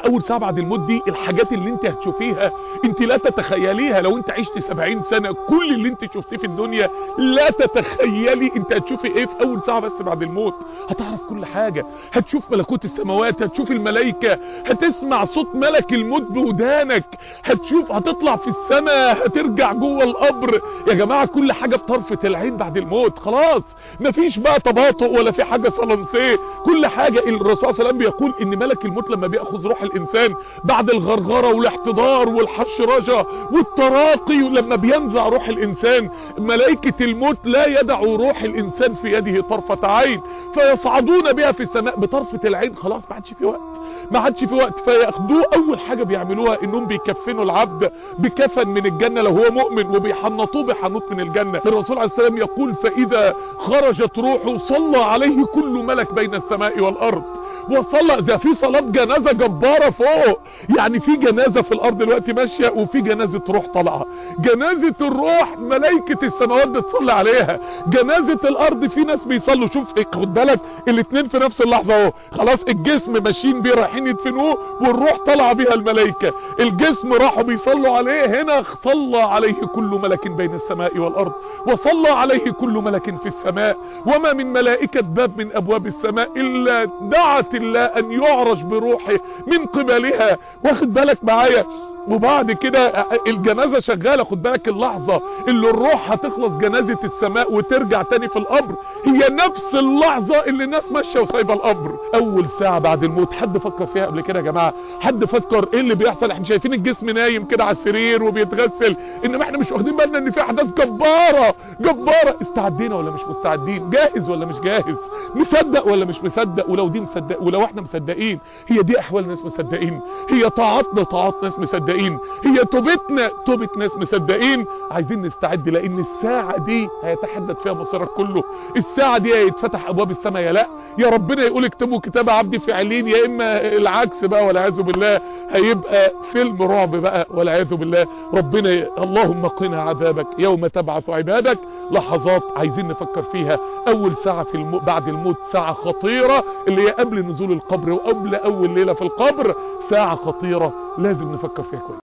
اول ساعه بعد الموت دي الحاجات اللي انت هتشوفيها انت لا تتخيليها لو انت عشت 70 سنه كل اللي انت شفتيه في الدنيا لا تتخيلي انت هتشوفي ايه في اول ساعه بس بعد الموت هتعرف كل حاجه هتشوف ملكوت السماوات هتشوف الملائكه هتسمع صوت ملك الموت بودانك هتشوف هتطلع في السماء هترجع جوه القبر يا جماعه كل حاجه بطرفه العين بعد الموت خلاص مفيش بقى تباطؤ ولا في حاجه صلنسيه كل حاجه الرسول صلى الله عليه وسلم بيقول ان ملك الموت لما بياخذ روح الانسان بعد الغرغره والاحتضار والحشرجه والتراقي لما بينزع روح الانسان ملائكه الموت لا يدع روح الانسان في يده طرفه عين فيصعدون بها في السماء بطرفه العين خلاص ما عادش في وقت ما عادش في وقت فياخدوه اول حاجه بيعملوها انهم بيكفنوا العبد بكفن من الجنه لو هو مؤمن وبيحنطوه بحنوط من الجنه الرسول عليه السلام يقول فاذا خرجت روحه صلى عليه كل ملك بين السماء والارض وصلى ده في صلاة جنازة جبارة فوق يعني في جنازة في الارض دلوقتي ماشية وفي جنازة روح طالعة جنازة الروح ملائكة السماوات بتصلي عليها جنازة الارض في ناس بيصلوا شوف خد بالك الاتنين في نفس اللحظة اهو خلاص الجسم ماشيين بيه رايحين يدفنوه والروح طالعة بيها الملائكة الجسم راحوا بيصلوا عليه هنا صلى عليه كل ملك بين السماء والارض وصلى عليه كل ملك في السماء وما من ملائكة باب من ابواب السماء الا دعت الله ان يعرج بروحه من قبلها واخد بالك معايا وبعد كده الجنازة شغالة خد بالك اللحظة اللي الروح هتخلص جنازة السماء وترجع تاني في القبر هي نفس اللحظة اللي الناس ماشية وسايبة القبر اول ساعة بعد الموت حد فكر فيها قبل كده يا جماعة حد فكر ايه اللي بيحصل احنا شايفين الجسم نايم كده على السرير وبيتغسل انما احنا مش واخدين بالنا ان في احداث جبارة جبارة استعدينا ولا مش مستعدين جاهز ولا مش جاهز مصدق ولا مش مصدق ولو دي مصدق ولو احنا مصدقين هي دي احوال ناس مصدقين هي طاعاتنا طاعات ناس مصدقين مصدقين هي توبتنا توبة ناس مصدقين عايزين نستعد لان الساعة دي هيتحدث فيها مصيرك كله الساعة دي هيتفتح ابواب السماء يا لا يا ربنا يقول اكتبوا كتاب عبدي في علين يا اما العكس بقى والعياذ بالله هيبقى فيلم رعب بقى والعياذ بالله ربنا ي... اللهم قنا عذابك يوم تبعث عبادك لحظات عايزين نفكر فيها اول ساعة في الم... بعد الموت ساعة خطيرة اللي هي قبل نزول القبر وقبل اول ليلة في القبر ساعة خطيرة لازم نفكر فيها كويس